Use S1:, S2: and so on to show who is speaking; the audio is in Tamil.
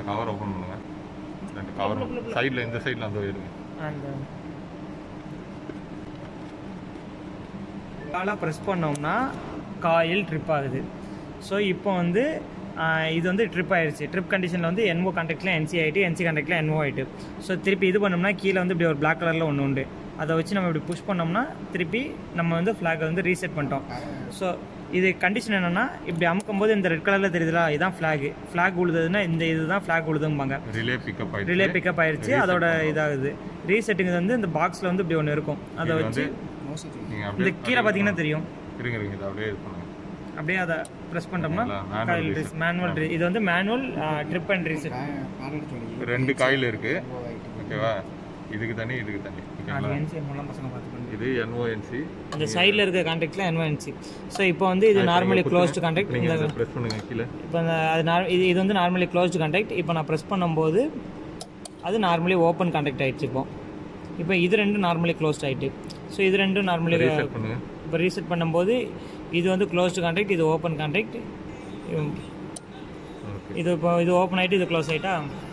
S1: இந்த கவர் ஓப்பன் பண்ணுங்க ரெண்டு கவர் சைடில் இந்த சைடில் அந்த எடுங்க
S2: அந்த காலாக ப்ரெஸ் பண்ணோம்னா காயில் ட்ரிப் ஆகுது ஸோ இப்போ வந்து ஆஹ், இது வந்து ட்ரிப் ஆயிடுச்சு ட்ரிப் கண்டிஷனில் வந்து என்ஓ கான்டாக்டில் என்சி ஆகிட்டு என்சி கான்டாக்டில் என்ஓ ஆகிட்டு ஸோ திருப்பி இது பண்ணோம்னா கீழே வந்து இப்படி ஒரு பிளாக் கலரில் ஒன்று உண்டு அதை வச்சு நம்ம இப்படி புஷ் பண்ணோம்னா திருப்பி நம்ம வந்து ஃப்ளாகை வந்து ரீசெட் பண்ணிட்டோம் ஸோ இது கண்டிஷன் என்னென்னா இப்படி அமுக்கும் போது இந்த ரெட் கலரில் தெரியுதுல இதுதான் ஃப்ளாகு ஃப்ளாக் உழுதுன்னா இந்த இதுதான் ஃப்ளாக் உழுதும்பாங்க
S1: relay pickup
S2: relay pickup அதோட இதாகுது ரீசெட்டிங் வந்து இந்த பாக்ஸில் வந்து இப்படி ஒன்று இருக்கும் அதை
S1: இது
S2: வச்சு
S1: வந்து நீங்கள்
S2: இந்த
S1: அப்படியே
S2: கீழே பார்த்தீங்கன்னா தெரியும்
S1: இருங்க இருங்க இது அப்படியே இது பண்ணுங்க
S2: அப்படியே அதை ப்ரெஸ் பண்ணிட்டோம்னா
S1: இல்ல, manual reset.
S2: மேனுவல் இது வந்து மேனுவல் ட்ரிப் அண்ட் ரீசெட்
S1: ரெண்டு காயில் இருக்கு ஓகேவா இதுக்கு தனி இதுக்கு தனி
S2: அது
S1: ஓகேங்களா
S2: என்சி மூலம் பசங்க பார்த்துக்கணும்
S1: இது என்ஓஎன்சி
S2: இந்த சைடில் இருக்க கான்டாக்டில் என்வஎன்சி ஸோ இப்போ வந்து இது நார்மலி க்ளோஸ்டு கான்டாக்ட் இந்த
S1: நீங்கள் ப்ரெஸ் பண்ணுங்க கீழே
S2: இப்போ இந்த அது நார் இது இது வந்து நார்மலி க்ளோஸ்டு கான்டாக்ட் இப்போ நான் ப்ரெஸ் பண்ணும்போது அது நார்மலி ஓப்பன் கான்டாக்ட் ஆயிடுச்சு இப்போ இப்போ இது ரெண்டும் நார்மலி க்ளோஸ்ட் ஆயிட்டு ஸோ இது ரெண்டும் நார்மலி
S1: ரீசெட் பண்ணுங்க
S2: இப்போ ரீசெட் பண்ணும்போது இது வந்து க்ளோஸ்டு கான்டாக்ட் இது ஓப்பன் கான்டாக்ட்
S1: ஓகே
S2: இது இப்போ இது ஓப்பன் ஆகிட்டு இது க்ளோஸ் ஆகிட்டா